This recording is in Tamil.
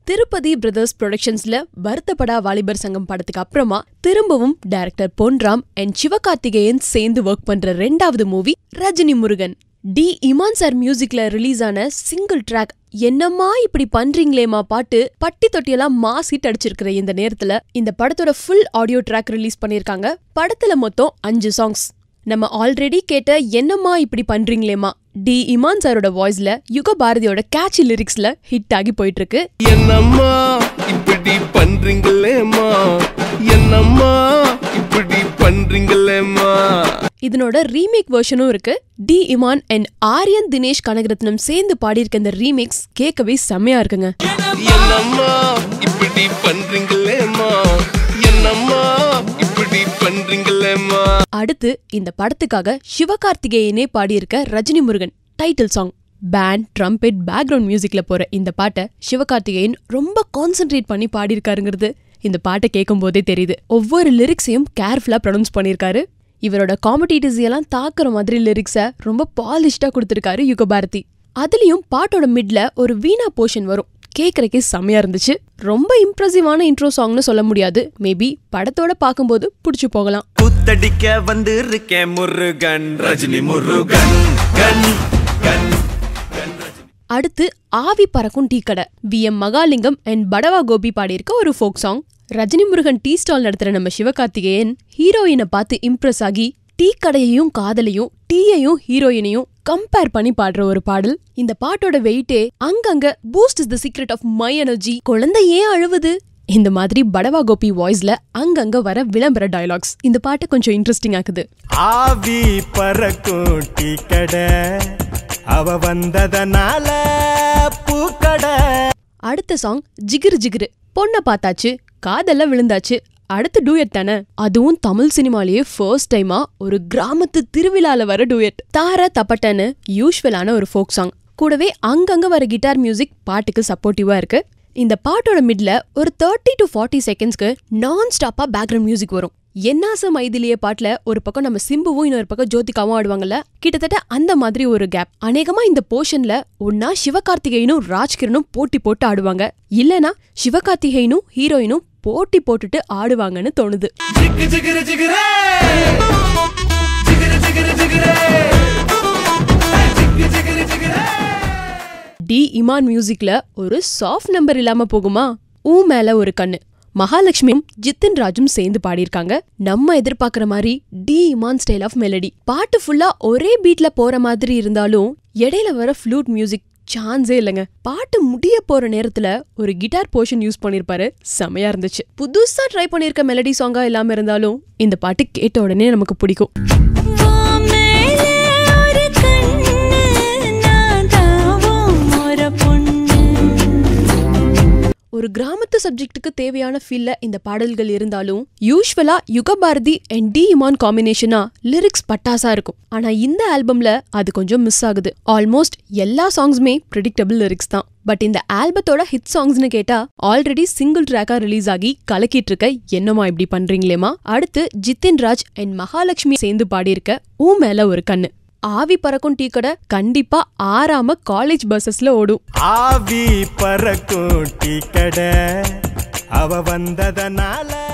திருப்பதி பிரதர்ஸ் ப்ரொடக்ஷன்ஸ்ல வருத்தப்படா வாலிபர் சங்கம் படத்துக்கு அப்புறமா திரும்பவும் டைரக்டர் பொன்ராம் அண்ட் சிவகார்த்திகேயன் சேர்ந்து ஒர்க் பண்ற ரெண்டாவது movie Rajini Murugan D Imman sir மியூசிக்ல ரிலீஸ் ஆன சிங்கிள் ட்ராக் என்னம்மா இப்படி பண்றீங்களேமா பாட்டு பட்டி தொட்டியெல்லாம் மாஸ் ஹிட் அடிச்சிருக்கிற இந்த நேரத்துல இந்த படத்தோட ஃபுல் ஆடியோ ட்ராக் ரிலீஸ் பண்ணிருக்காங்க படத்துல மொத்தம் அஞ்சு சாங்ஸ் நம்ம ஆல்ரெடி கேட்ட என்னம்மா இப்படி பண்றீங்களேமா டி இமான் சாரோட வாய்ஸ்ல யுக பாரதியோட கேட்சி லிரிக்ஸ்ல ஹிட் ஆகி போயிட்டு இருக்கு என்னம்மா இப்படி பண்றீங்களேம்மா என்னம்மா இப்படி பண்றீங்களேம்மா இதனோட ரீமேக் வெர்ஷனும் இருக்கு டி இமான் அண்ட் ஆரியன் தினேஷ் கனகரத்னம் சேர்ந்து பாடியிருக்க இந்த ரீமேக்ஸ் கேட்கவே செம்மையா இருக்குங்க என்னம்மா இப்படி பண்றீங்களேம்மா என்னம்மா இப்படி பண்றீங்களேம்மா அடுத்து இந்த படத்துக்காக சிவகார்த்திகேயனே பாடியிருக்க Rajini Murugan title song band trumpet background மியூசிக்ல போற இந்த பாட்டை சிவகார்த்திகேயன் ரொம்ப கான்சென்ட்ரேட் பண்ணி பாடியிருக்காருங்கிறது இந்த பாட்டை கேட்கும் போதே தெரியுது ஒவ்வொரு லிரிக்ஸையும் கேர்ஃபுல்லா ப்ரொனவுன்ஸ் பண்ணியிருக்காரு இவரோட காம்படிட்டிவ்ஸ் எல்லாம் தாக்குற மாதிரி லிரிக்ஸை ரொம்ப பாலிஷ்டா கொடுத்திருக்காரு யுகபாரதி அதுலயும் பாட்டோட மிட்ல ஒரு வீணா போர்ஷன் வரும் கேக்குறக்கே செம்மையா இருந்துச்சு ரொம்ப இம்ப்ரெசிவான இன்ட்ரோ சாங்னு சொல்ல முடியாது மேபி படத்தோட பார்க்கும்போது புடிச்சு போகலாம் குத்தடிக்க வந்து இருக்கேன் முருகன் ரஜினி முருகன் கன் கன் அடுத்து ஆவி பறக்கும் டீ கடை V M Mahalingam and Padava Gopi பாடியிருக்க ஒரு folk song Rajini Murugan tea stall நடத்துற நம்ம சிவகார்த்திகேயன் ஹீரோயினை பார்த்து இம்ப்ரெஸ் ஆகி டீ கடையையும் காதலையும் டீயையும் ஹீரோயினையும் கம்பேர் பண்ணி பாடுற ஒரு பாடல் இந்த பாட்டோட வெயிட்டே அங்கங்க boost is the secret of my energy குழந்தை ஏன் அழுவுது இந்த மாதிரி படவா கோபி வாய்ஸ்ல அங்கங்க வர விளம்பர டயலாக்ஸ் இந்த பாட்டு கொஞ்சம் இன்ட்ரெஸ்டிங் ஆக்குது ஆவி பறக்கும் டீ கடை அவ வந்ததனால பூக்கடை அடுத்த சாங் ஜிகிரு ஜிகிரு பொண்ண பார்த்தாச்சு காதெல்லாம் விழுந்தாச்சு அடுத்த டூயட் தானே அதுவும் தமிழ் சினிமாலேயே ஃபர்ஸ்ட் டைமா ஒரு கிராமத்து திருவிழால வர டூயட் தார தப்பட்டன்னு யூஸ்வலான ஒரு ஃபோக் சாங் கூடவே அங்கங்க வர கிட்டார் மியூசிக் பாட்டுக்கு சப்போர்ட்டிவா இருக்கு இந்த பாட்டோட மிட்ல ஒரு தேர்ட்டி டு ஃபார்ட்டி செகண்ட்ஸ்க்கு நான் ஸ்டாப்பா பேக்ரவுண்ட் மியூசிக் வரும் என்னாச மைதிலிய பாட்டுல ஒரு பக்கம் நம்ம சிம்புவும் இன்னொரு பக்கம் ஜோதிகாவும் ஆடுவாங்கல்ல கிட்டத்தட்ட அந்த மாதிரி ஒரு கேப் அநேகமா இந்த போர்ஷன்ல ஒன்னா சிவகார்த்திகேயனும் ராஜ்கிரனும் போட்டி போட்டு ஆடுவாங்க இல்லனா சிவகார்த்திகேயனும் ஹீரோயினும் போட்டி போட்டுட்டு ஆடுவாங்கன்னு தோணுது ஜிகு ஜிகிரு ஜிகிரே ஜிகிரு ஜிகிரு ஜிகிரே ஜிகு ஜிகிரு ஜிகிரே டி இமான் மியூசிக்ல ஒரு சாஃப்ட் நம்பர் இல்லாம போகுமா ஊ மேல ஒரு கண்ணு மகாலட்சுமியும் ஜித்தின் ராஜும் சேர்ந்து பாடியிருக்காங்க நம்ம எதிர்பார்க்குற மாதிரி D Imman style of melody பாட்டு ஃபுல்லா ஒரே பீட்ல போற மாதிரி இருந்தாலும் இடையில வர ஃப்ளூட் மியூசிக் சான்ஸே இல்லைங்க பாட்டு முடிய போற நேரத்துல ஒரு கிட்டார் போர்ஷன் யூஸ் பண்ணிருப்பாரு செமையா இருந்துச்சு புதுசா ட்ரை பண்ணிருக்க மெலடி சாங்கா இல்லாம இருந்தாலும் இந்த பாட்டு கேட்ட உடனே நமக்கு பிடிக்கும் வாமேலே ஒரு கண்ணு நான் தாவும் ஒரு பொண்ணு ஒரு கிராமத்து சப்ஜெக்ட்டுக்கு தேவையான ஃபீல்ல இந்த பாடல்கள் இருந்தாலும் யூஸ்வலா யுகபாரதி அண்ட் டி இமான் காம்பினேஷனா லிரிக்ஸ் பட்டாசா இருக்கும் ஆனா இந்த ஆல்பம்ல அது கொஞ்சம் மிஸ் ஆகுது ஆல்மோஸ்ட் எல்லா சாங்ஸுமே ப்ரிடிக்டபிள் லிரிக்ஸ் தான் பட் இந்த ஆல்பத்தோட ஹிட் சாங்ஸ்னு கேட்டா ஆல்ரெடி சிங்கிள் ட்ராக்கா ரிலீஸ் ஆகி கலக்கிட்டு இருக்க என்னமா இப்படி பண்றீங்களேமா அடுத்து ஜித்தின் ராஜ் அண்ட் மகாலட்சுமி சேர்ந்து பாடியிருக்க ஊ மேல ஒரு கண்ணு ஆவி பறக்கும் டீ கடை கண்டிப்பா ஆறாம காலேஜ் பஸ்ஸஸ்ல ஓடும் ஆவி பறக்கும் டீ கடை அவ வந்ததனால